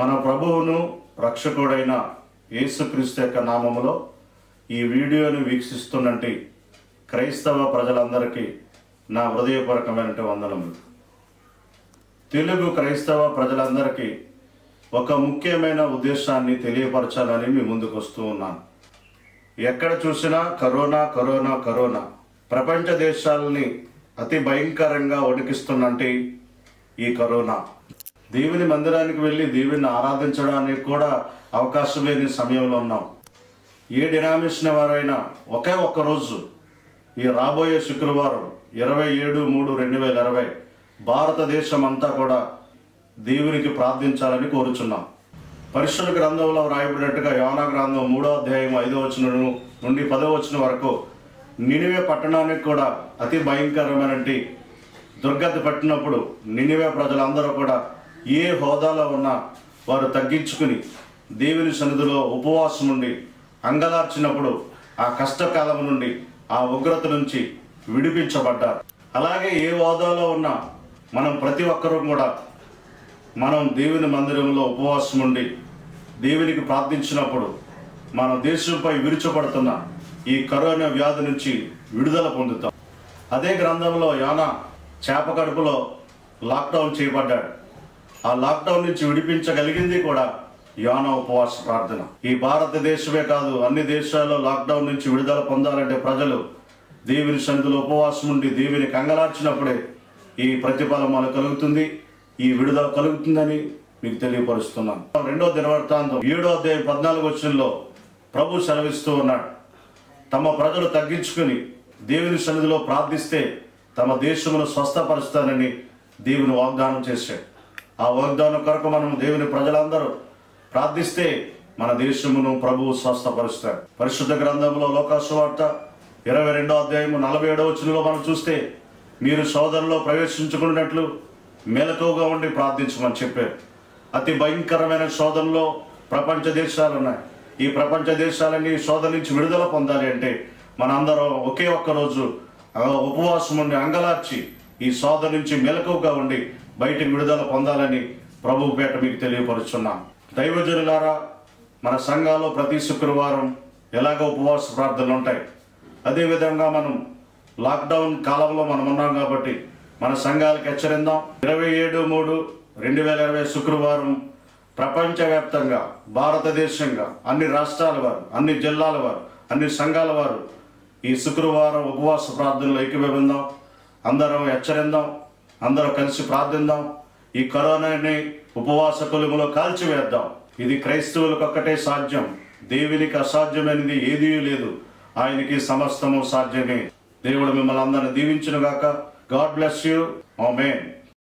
మన ప్రభువును రక్షకుడైన యేసుక్రీస్తు యొక్క నామములో ఈ వీడియోను వీక్షిస్తున్నట్టు క్రైస్తవ ప్రజలందరికీ నా హృదయపూర్వకమైన వందనములు తెలుగు క్రైస్తవ ప్రజలందరికీ ఒక ముఖ్యమైన ఉద్దేశాన్ని తెలియపరచాలని మీ ముందుకు వస్తూ ఉన్నాను ఎక్కడ చూసినా కరోనా కరోనా కరోనా ప్రపంచ దేశాలని అతి భయంకరంగా వణికిస్తున్నట్టు ఈ కరోనా దేవుని మందిరానికి వెళ్ళి దేవుని ఆరాధించడానికి కూడా అవకాశం లేని సమయంలో ఉన్నాం ఏ డినామినేషన్ వారైనా ఒకే ఒక్క రోజు ఈ రాబోయే శుక్రవారం ఇరవై ఏడు మూడు రెండు వేల ఇరవై భారతదేశం అంతా కూడా దేవునికి ప్రార్థించాలని కోరుచున్నాం పరిశుద్ధ గ్రంథంలో రాయబడినట్టుగా యోనా గ్రంథం మూడో అధ్యాయం ఐదో వచనం నుండి పదో వచనం వరకు నినివే పట్టణానికి కూడా అతి భయంకరమైనటువంటి దుర్గతి పట్టినప్పుడు నినివే ప్రజలందరూ కూడా ఏ హోదాలో ఉన్నా వారు తగ్గించుకుని దేవుని సన్నిధిలో ఉపవాసం ఉండి అంగలార్చినప్పుడు ఆ కష్టకాలం నుండి ఆ ఉగ్రత నుంచి విడిపించబడ్డారు అలాగే ఏ హోదాలో ఉన్నా మనం ప్రతి ఒక్కరూ కూడా మనం దేవుని మందిరంలో ఉపవాసం ఉండి దేవునికి ప్రార్థించినప్పుడు మన దేశంపై విరుచబడుతున్న ఈ కరోనా వ్యాధి నుంచి విడుదల పొందుతాం అదే గ్రంథంలో యానా చేప కడుపులో లాక్డౌన్ చేయబడ్డాడు ఆ లాక్డౌన్ నుంచి విడిపించగలిగింది కూడా యానా ఉపవాస ప్రార్థన ఈ భారతదేశమే కాదు అన్ని దేశాల్లో లాక్డౌన్ నుంచి విడుదల పొందాలంటే ప్రజలు దేవుని సన్నిధిలో ఉపవాసం ఉండి దేవుని కంగలార్చినప్పుడే ఈ ప్రతిఫలం మనకు కలుగుతుంది ఈ విడుదల కలుగుతుందని మీకు తెలియపరుస్తున్నాను రెండో దినవృత్తాంతం ఏడో అధ్యాయం పద్నాలుగు వచ్చంలో ప్రభు సెలవిస్తూ ఉన్నాడు తమ ప్రజలు తగ్గించుకుని దేవుని సన్నిధిలో ప్రార్థిస్తే తమ దేశమును స్వస్థపరుస్తానని దేవుని వాగ్దానం చేశాడు ఆ వాగ్దానం కొరకు మనం దేవుని ప్రజలందరూ ప్రార్థిస్తే మన దేశమును ప్రభువు స్వస్థపరుస్తాడు పరిశుద్ధ గ్రంథంలో లోకాసువార్త ఇరవై రెండో అధ్యాయము నలభై ఏడో వచనంలో మనం చూస్తే మీరు సోదరులో ప్రవేశించుకున్నట్లు మెలకువగా ఉండి ప్రార్థించమని చెప్పారు అతి భయంకరమైన శోధనలో ప్రపంచ దేశాలు ఉన్నాయి ఈ ప్రపంచ దేశాలన్నీ శోధన నుంచి విడుదల పొందాలి అంటే మనందరం ఒకే ఒక్క రోజు ఆ ఉపవాసం ఉండి అంగలార్చి ఈ శోధన నుంచి మెలకువగా ఉండి బయటికి విడుదల పొందాలని ప్రభు పేట మీకు తెలియపరుచున్నాం దైవజనులారా మన సంఘాల్లో ప్రతి శుక్రవారం ఎలాగ ఉపవాస ప్రార్థనలు ఉంటాయి అదేవిధంగా మనం లాక్డౌన్ కాలంలో మనం ఉన్నాం కాబట్టి మన సంఘాలకు హెచ్చరిందాం ఇరవై ఏడు మూడు రెండు వేల ఇరవై శుక్రవారం ప్రపంచవ్యాప్తంగా భారతదేశంగా అన్ని రాష్ట్రాల వారు అన్ని జిల్లాల వారు అన్ని సంఘాల వారు ఈ శుక్రవారం ఉపవాస ప్రార్థనలో ఏకీభవిందాం అందరం హెచ్చరిందాం అందరం కలిసి ప్రార్థిందాం ఈ కరోనాని ఉపవాస కొలుములో కాల్చివేద్దాం ఇది క్రైస్తవులకు ఒక్కటే సాధ్యం దేవునికి అసాధ్యమైనది ఏదీ లేదు ఆయనకి సమస్తము సాధ్యమే దేవుడు మిమ్మల్ని అందరిని దీవించును గాక గాడ్ బ్లెస్ యూ ఆమెన్